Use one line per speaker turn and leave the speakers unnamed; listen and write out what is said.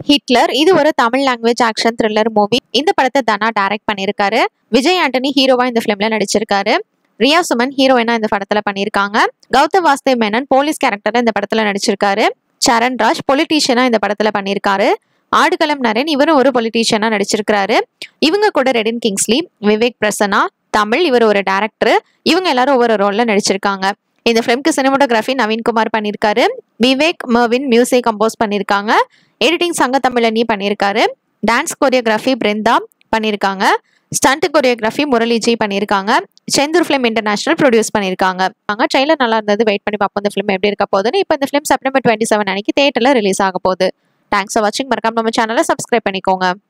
Hitler இது ஒரு Tamil language action thriller movie இந்த படத்தை தனா டைரக்ட் பண்ணியிருக்காரு விஜய் ஆண்டனி ஹீரோவா இந்த ஃபிலிம்ல நடிச்சிருக்காரு ரியா சுமன் ஹீரோயினா இந்த படத்துல பண்ணியிருக்காங்க கௌதம் வாஸ்தேவ் மேனன் போலீஸ் கேரக்டர்ல இந்த படத்துல நடிச்சிருக்காரு சரண் ராஜ் பொலிட்டீஷியனா இந்த படத்துல பண்ணியிருக்காரு ஆடுகளம் நரேன் இவரும் ஒரு பொலிட்டீஷியனா நடிச்சிருக்காரு இவங்க கூட ரெடின் கிங்ஸ்லி விவேக் பிரசன்னா தமிழ் இவர் ஒரு டேரக்டர் இவங்க எல்லாரும் ஒவ்வொரு ரோல்ல நடிச்சிருக்காங்க இந்த ஃபிலிம்க்கு சினிமோட்டோகிராஃபி நவீன்குமார் பண்ணியிருக்காரு விவேக் மர்வின் மியூசிக் கம்போஸ் பண்ணியிருக்காங்க எடிட்டிங் சங்க தமிழனி பண்ணியிருக்காரு டான்ஸ் கொரியோகிராஃபி பிருந்தா பண்ணியிருக்காங்க ஸ்டண்ட் கொரியோகிராஃபி முரளிஜி பண்ணியிருக்காங்க செந்தூர் ஃபிலிம் இன்டர்நேஷனல் ப்ரொடியூஸ் பண்ணியிருக்காங்க அங்கே ட்ரெயிலர் நல்லா இருந்தது வெயிட் பண்ணி பார்ப்போம் இந்த ஃபிலிம் எப்படி இருக்க போகுதுன்னு இப்போ இந்த ஃபிலிம் செப்டம்பர் டுவெண்ட்டி செவன் அன்னைக்கு தேட்டரில் ரிலீஸ் ஆக போகுது தேங்க்ஸ் ஃபார் வாட்சிங் மறக்காம நம்ம சேனலை சப்ஸ்கிரைப் பண்ணிக்கோங்க